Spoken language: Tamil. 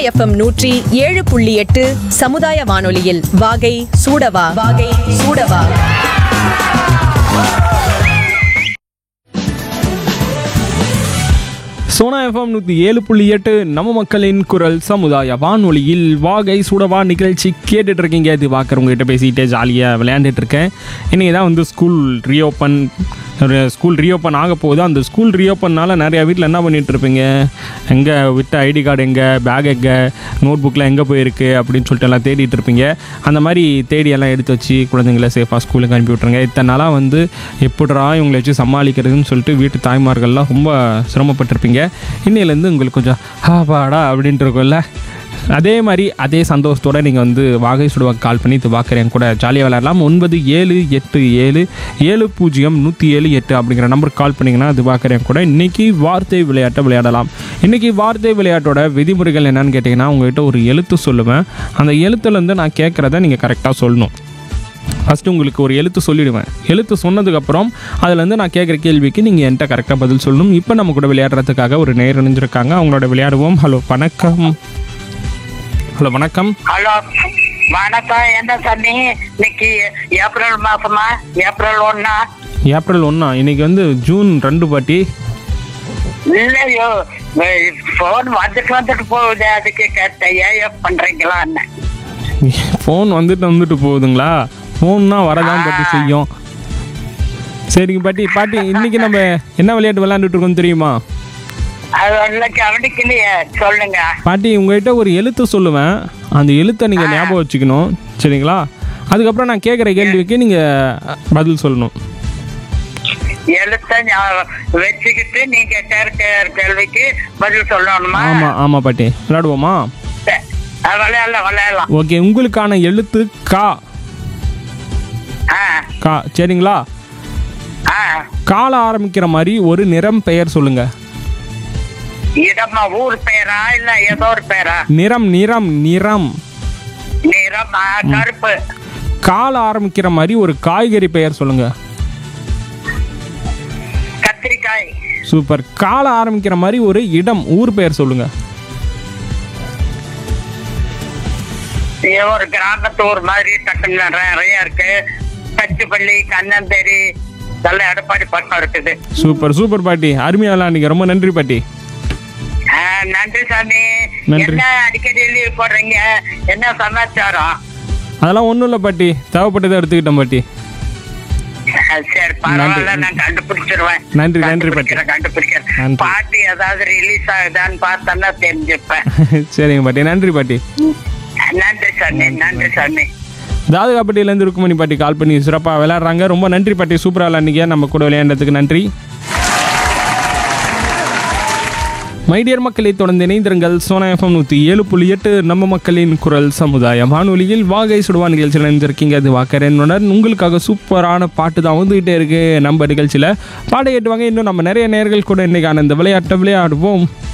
எஃப்எம் நூற்றி ஏழு புள்ளி எட்டு சமுதாய வானொலியில் வாகை சூடவா வாகை சூடவா சோனா எஃப்எம் நூற்றி ஏழு புள்ளி எட்டு நம்ம மக்களின் குரல் சமுதாய வானொலியில் வாகை சுடவா நிகழ்ச்சி கேட்டுட்டு இருக்கீங்க இது பார்க்குறவங்ககிட்ட பேசிக்கிட்டே ஜாலியாக விளையாண்டுட்டு இருக்கேன் இன்றைக்கி தான் வந்து ஸ்கூல் ரீஓப்பன் ஒரு ஸ்கூல் ரீஓப்பன் ஆக போகுது அந்த ஸ்கூல் ரீஓப்பன்னால நிறையா வீட்டில் என்ன பண்ணிட்டு இருப்பீங்க எங்கே விட்ட ஐடி கார்டு எங்கே பேக் எங்கே நோட் புக்கில் எங்கே போயிருக்கு அப்படின்னு சொல்லிட்டு எல்லாம் தேடிட்டு இருப்பீங்க அந்த மாதிரி தேடி எல்லாம் எடுத்து வச்சு குழந்தைங்கள சேஃபாக ஸ்கூலுக்கு அனுப்பி விட்ருங்க இத்தனை நாளாக வந்து எப்படிடா இவங்களை வச்சு சமாளிக்கிறதுன்னு சொல்லிட்டு வீட்டு தாய்மார்கள்லாம் ரொம்ப சிரமப்பட்டிருப்பீங்க இன்னையிலேருந்து உங்களுக்கு கொஞ்சம் ஹாபாடா அப்படின்ட்டு இருக்கும்ல அதே மாதிரி அதே சந்தோஷத்தோட நீங்கள் வந்து வாகை சுடுவாங்க கால் பண்ணி இது பார்க்குறேன் கூட ஜாலியாக விளையாடலாம் ஒன்பது ஏழு எட்டு ஏழு ஏழு பூஜ்ஜியம் நூற்றி ஏழு எட்டு அப்படிங்கிற நம்பருக்கு கால் பண்ணிங்கன்னா அது பார்க்குறேன் கூட இன்றைக்கி வார்த்தை விளையாட்டை விளையாடலாம் இன்றைக்கி வார்த்தை விளையாட்டோட விதிமுறைகள் என்னன்னு கேட்டிங்கன்னா உங்கள்கிட்ட ஒரு எழுத்து சொல்லுவேன் அந்த எழுத்துலேருந்து நான் கேட்குறத நீங்கள் கரெக்டாக சொல்லணும் ஃபஸ்ட்டு உங்களுக்கு ஒரு எழுத்து சொல்லிடுவேன் எழுத்து சொன்னதுக்கப்புறம் அதுலேருந்து நான் கேட்குற கேள்விக்கு நீங்கள் என்கிட்ட கரெக்டாக பதில் சொல்லணும் இப்போ நம்ம கூட விளையாடுறதுக்காக ஒரு நேர் இணைஞ்சிருக்காங்க அவங்களோட விளையாடுவோம் ஹலோ வணக்கம் ஹலோ வணக்கம் ஹலோ வணக்கம் என்ன சொன்னி இன்னைக்கு ஏப்ரல் மாசமா ஏப்ரல் ஒண்ணா ஏப்ரல் ஒன்றா இன்னைக்கு வந்து ஜூன் ரெண்டு பாட்டி இல்லையோ போன் வந்துட்டு வந்துட்டு போகுது அதுக்கு கேட்டேன் ஏன் பண்றீங்களா என்ன ஃபோன் வந்துட்டு வந்துட்டு போகுதுங்களா ஃபோன்னா வரதான் பாட்டி செய்யும் சரிங்க பாட்டி பாட்டி இன்னைக்கு நம்ம என்ன விளையாட்டு விளையாண்டுட்டு இருக்கோம் தெரியுமா அது ஒண்ணு கவனிக்கலையே சொல்லுங்க பாட்டி உங்ககிட்ட ஒரு எழுத்து சொல்லுவேன் அந்த எழுத்தை நீங்கள் ஞாபகம் வச்சுக்கணும் சரிங்களா அதுக்கப்புறம் நான் கேட்குற கேள்விக்கு நீங்கள் பதில் சொல்லணும் எழுத்த ஞா- வச்சுக்கிட்டு நீங்க கேட்கிற கேள்விக்கு பதில் சொல்லணுமா ஆமாம் ஆமாம் பாட்டி விளையாடுவோமா சரி. அஹ் விளையாடலாம் விளையாடலாம் ஓகே உங்களுக்கான எழுத்து கா ஆ கா சரிங்களா ஆ கால ஆரம்பிக்கிற மாதிரி ஒரு நிறம் பெயர் சொல்லுங்க இடமா ஊர் பேரா இல்ல ஏதோ ஒரு பேரா நிறம் நிறம் நிறம் நிறம் ஆ, கருப்பு கால ஆரம்பிக்கிற மாதிரி ஒரு காய்கறி பெயர் சொல்லுங்க கத்திரிக்காய் சூப்பர் கால ஆரம்பிக்கிற மாதிரி ஒரு இடம் ஊர் பெயர் சொல்லுங்க இது ஒரு கிராமத்து ஊர் மாதிரி டக்குன்னு நிறைய இருக்கு கச்சிப்பள்ளி கண்ணந்தேரி இதெல்லாம் எடப்பாடி பக்கம் இருக்குது சூப்பர் சூப்பர் பாட்டி அருமையாக விளையாண்டீங்க ரொம்ப நன்றி பாட்டி ஆ, நன்றி சாமி நன்றி. என்ன அடிக்கடி லீவ் போடுறீங்க என்ன சமாச்சாரம் அதெல்லாம் ஒன்றும் இல்லை பாட்டி தேவைப்பட்டதை எடுத்துக்கிட்டேன் பாட்டி ஆ, சரி பரவாயில்ல நான் கண்டுபிடிச்சிருவேன் நன்றி, நன்றி, பாட்டி. கண்டுபிடிக்கிறேன், கண்டுபிடிக்கிறேன் நன்றி. பாட்டு ஏதாவது ரிலீஸ் ஆகுதான்னு பார்த்தோன்னா தெரிஞ்சுப்பேன் சரிங்க பாட்டி நன்றி பாட்டி நன்றி சாமி நன்றி சாமி தாதுகாப்பட்டியிலேருந்து இருக்குமணி பாட்டி கால் பண்ணி சிறப்பாக விளையாடுறாங்க ரொம்ப நன்றி பாட்டி சூப்பராக விளையாண்டீங்க நம்ம கூட விளையாண்டதுக்கு நன்றி மைடியர் மக்களை தொடர்ந்து இணைந்திருங்கள் சோனா எஃப்எம் நூற்றி ஏழு புள்ளி எட்டு நம்ம மக்களின் குரல் சமுதாய வானொலியில் வாகை சுடுவா நிகழ்ச்சியில் இணைந்திருக்கீங்க அது வாக்கரனுடன் உங்களுக்காக சூப்பரான பாட்டு தான் வந்துகிட்டே இருக்கு நம்ம நிகழ்ச்சியில் பாட கேட்டுவாங்க இன்னும் நம்ம நிறைய நேர்கள் கூட இன்னைக்கான இந்த விளையாட்டை விளையாடுவோம்